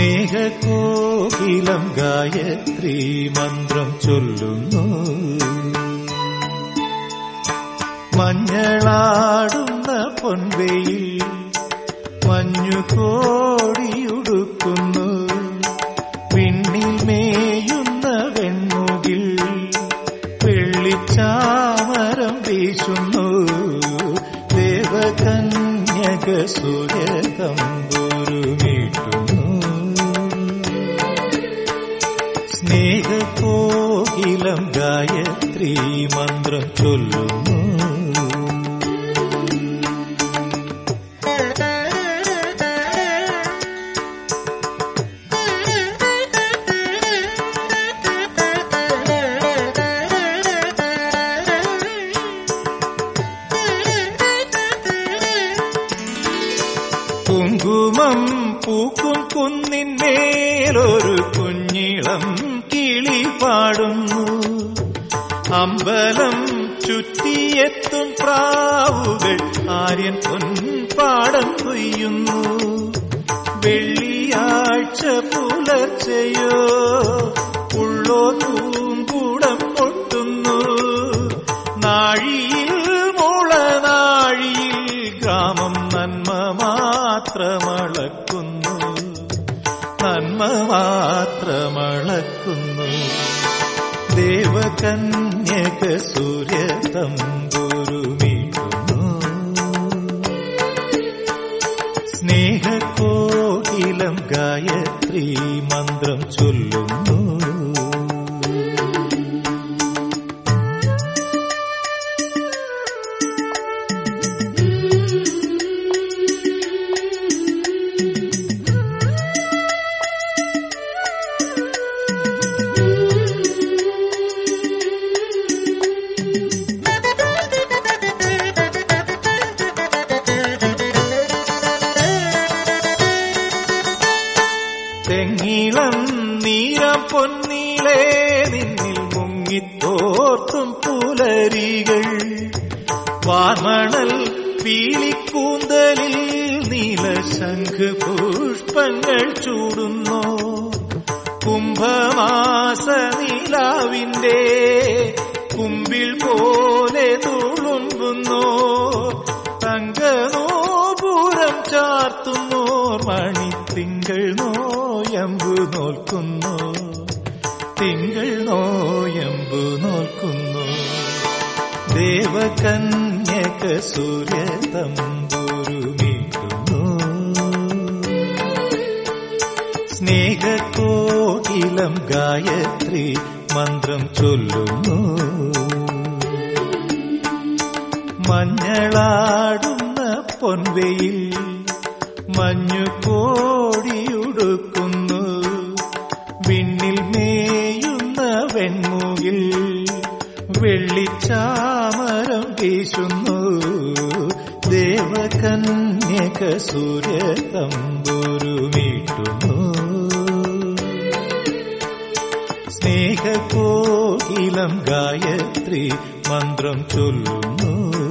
സ്നേഹകോകിലം ഗായത്രി മന്ത്രം ചൊല്ലുന്നു മഞ്ഞളാടുന്ന പൊൻവെയിൽ മഞ്ഞു കോടിയുടുക്കുന്നു വിണ്ണിൽ മേയുന്ന വെൺമുകിൽ വെള്ളിച്ചാമരം വീശുന്നു ദേവകന്യക സൂര്യതമ്പുരുമീട്ടുന്നു സ്നേഹകോകിലം ഗായത്രി മന്ത്രം ചൊല്ലുന്നു കുങ്കുമം പൂക്കും കുന്നിന്മേലൊരു കുഞ്ഞിളം കിളി പാടുന്നു അമ്പലം ചുറ്റിയെത്തും പ്രാവുകൾ ആര്യൻ പൊൻപാടം കൊയ്യുന്നു വെള്ളിയാഴ്ച പുലർച്ചയോ ഉള്ളോ പൂങ്കൂടം പൊട്ടുന്നു നാഴിയിൽ മുളനാഴിയിൽ ഗ്രാമം നന്മ മാത്രമളക്കുന്നു നന്മ മാത്രമളക്കുന്നു ദേവകന്യക സൂര്യ തമ്പുരുമീട്ടുന്നു സ്നേഹകോകിലം ഗായത്രി മന്ത്രം ചൊല്ലുന്നു തെങ്ങിളം നീരം പൊന്നിലേ നിന്നിൽ മുങ്ങിത്തോർത്തും പുലരികൾ വാർമണൽ പീലിക്കൂന്തലിൽ നീലശംഖ് പുഷ്പങ്ങൾ ചൂടുന്നു കുംഭമാസ നിലാവിന്റെ കുമ്പിൽ പോലെ തുളുമ്പുന്നു തങ്കനോപുരം ചാർത്തുന്നോർ മണി തിങ്കൾ നോയമ്പു നോൽക്കുന്നു തിങ്കൾ നോയമ്പു നോൽക്കുന്നു ദേവകന്യക സൂര്യ തമ്പുരുമീട്ടുന്നു സ്നേഹകോകിലം ഗായത്രി മന്ത്രം ചൊല്ലുന്നു മഞ്ഞളാടുന്ന പൊൻവെയിൽ മഞ്ഞു കോടിയുടുക്കുന്നു വിണ്ണിൽ മേയുന്ന വെൺമുകിൽ വെള്ളിച്ചാമരം വീശുന്നു ദേവകന്യക സൂര്യ തമ്പുരുമീട്ടുന്നു സ്നേഹകോകിലം ഗായത്രി മന്ത്രം ചൊല്ലുന്നു